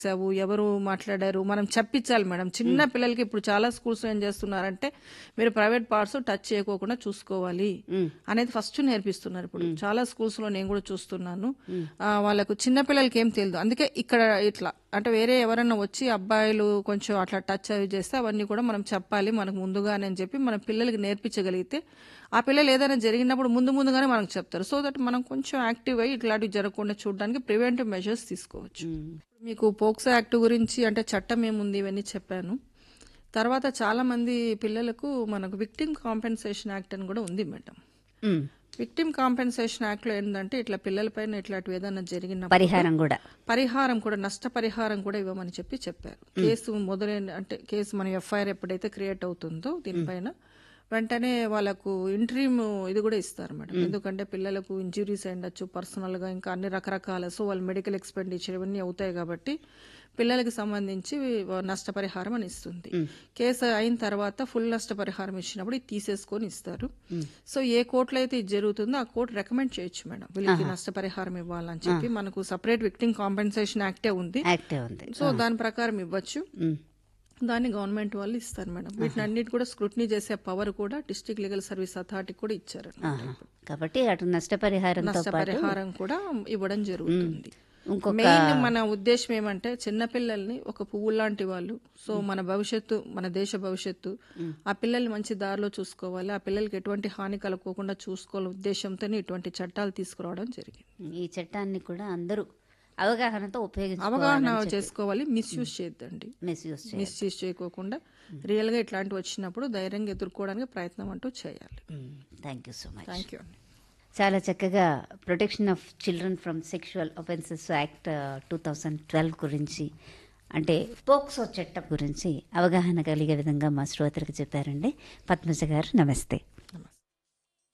చేసావు ఎవరు మాట్లాడారు మనం చెప్పించాలి మేడం చిన్న పిల్లలకి ఇప్పుడు చాలా స్కూల్స్ ఏం చేస్తున్నారంటే మీరు ప్రైవేట్ పార్ట్స్ టచ్ చేయకోకుండా చూసుకోవాలి అనేది ఫస్ట్ నేర్పిస్తున్నారు ఇప్పుడు చాలా స్కూల్స్ లో నేను కూడా చూస్తున్నాను ఆ, వాళ్ళకు చిన్న పిల్లలకి ఏం తెలియదు అందుకే ఇక్కడ ఇట్లా అంటే వేరే ఎవరైనా వచ్చి అబ్బాయిలు కొంచెం అట్లా టచ్ అవి చేస్తే అవన్నీ కూడా మనం చెప్పాలి మనకు ముందుగానే అని చెప్పి మన పిల్లలకి నేర్పించగలిగితే ఆ పిల్లలు ఏదైనా జరిగినప్పుడు ముందు ముందుగానే మనకు చెప్తారు సో దట్ మనం కొంచెం యాక్టివ్ అయ్యి ఇట్లాంటివి జరగకుండా చూడడానికి ప్రివెంటివ్ మెజర్స్ తీసుకోవచ్చు మీకు పోక్సో యాక్ట్ గురించి అంటే చట్టం ఏముంది ఇవన్నీ చెప్పాను తర్వాత చాలా మంది పిల్లలకు మనకు విక్టిమ్ కాంపెన్సేషన్ యాక్ట్ అని కూడా ఉంది madam um. Victim compensation act లో ఏంటంటే ఇట్లా పిల్లలపైన ఇట్లాంటివి ఏదైనా జరిగిన పరిహారం కూడా పరిహారం కూడా నష్టపరిహారం కూడా ఇవ్వమని చెప్పి చెప్పారు కేసు మొదలైన అంటే కేసు మన ఎఫ్ఐఆర్ ఎప్పుడైతే క్రియేట్ అవుతుందో దీనిపైన వెంటనే వాళ్ళకు ఇంట్రీమ్ ఇది కూడా ఇస్తారు మేడం ఎందుకంటే పిల్లలకు ఇంజురీస్ ఉండొచ్చు పర్సనల్ గా ఇంకా అన్ని రకరకాల సో వాళ్ళు మెడికల్ ఎక్స్పెండిచర్ ఇవన్నీ అవుతాయి కాబట్టి పిల్లలకి సంబంధించి నష్టపరిహారం అని ఇస్తుంది కేసు అయిన తర్వాత ఫుల్ నష్టపరిహారం ఇచ్చినప్పుడు ఇది తీసేసుకొని ఇస్తారు సో ఏ కోర్టులో అయితే ఇది జరుగుతుందో ఆ కోర్టు రికమెండ్ చేయొచ్చు మేడం వీళ్ళకి నష్టపరిహారం ఇవ్వాలని చెప్పి మనకు సపరేట్ విక్టిమ్ కాంపెన్సేషన్ యాక్టే ఉంది యాక్టివ్ ఉంది సో దాని ప్రకారం ఇవ్వచ్చు ఉమ్. దాన్ని గవర్నమెంట్ వాళ్ళు ఇస్తారు మేడం వీటిని అన్నిటి కూడా స్క్రూటినీ చేసే పవర్ కూడా డిస్ట్రిక్ట్ లీగల్ సర్వీస్ అథారిటీ కూడా ఇచ్చారు ఆహా. కాబట్టి అటు నష్టపరిహారంతో పాటు నష్టపరిహారం కూడా ఇవ్వడం జరుగుతుంది ఇంకొక మెయిన్ మన ఉద్దేశం ఏమంటే చిన్నపిల్లల్ని ఒక పువ్వు లాంటి వాళ్ళు సో మన భవిష్యత్తు మన దేశ భవిష్యత్తు ఆ పిల్లల్ని మంచి దారిలో చూసుకోవాలి ఆ పిల్లలకి ఎటువంటి హాని కలగకుండా చూసుకోవాలి ఉద్దేశంతోనే ఇటువంటి చట్టాలు తీసుకురావడం జరిగింది ఈ చట్టాన్ని కూడా అందరూ అవగాహనతో అవగాహన ఉపయోగించుకోవాలని చేసుకోవాలి మిస్యూజ్ చేయొద్దండి మిస్యూజ్ చేయాలి మిస్యూజ్ చేయకోకుండా రియల్ గా ఇట్లాంటివి వచ్చినప్పుడు ధైర్యంగా ఎదుర్కోవడానికి ప్రయత్నం అంటూ చేయాలి thank you so much thank you అండి చాలా చక్కగా protection of children from sexual offences act two thousand twelve గురించి అంటే పోక్సో చట్టం గురించి అవగాహన కలిగే విధంగా మా శ్రోతలకు చెప్పారండి పద్మజ గారు నమస్తే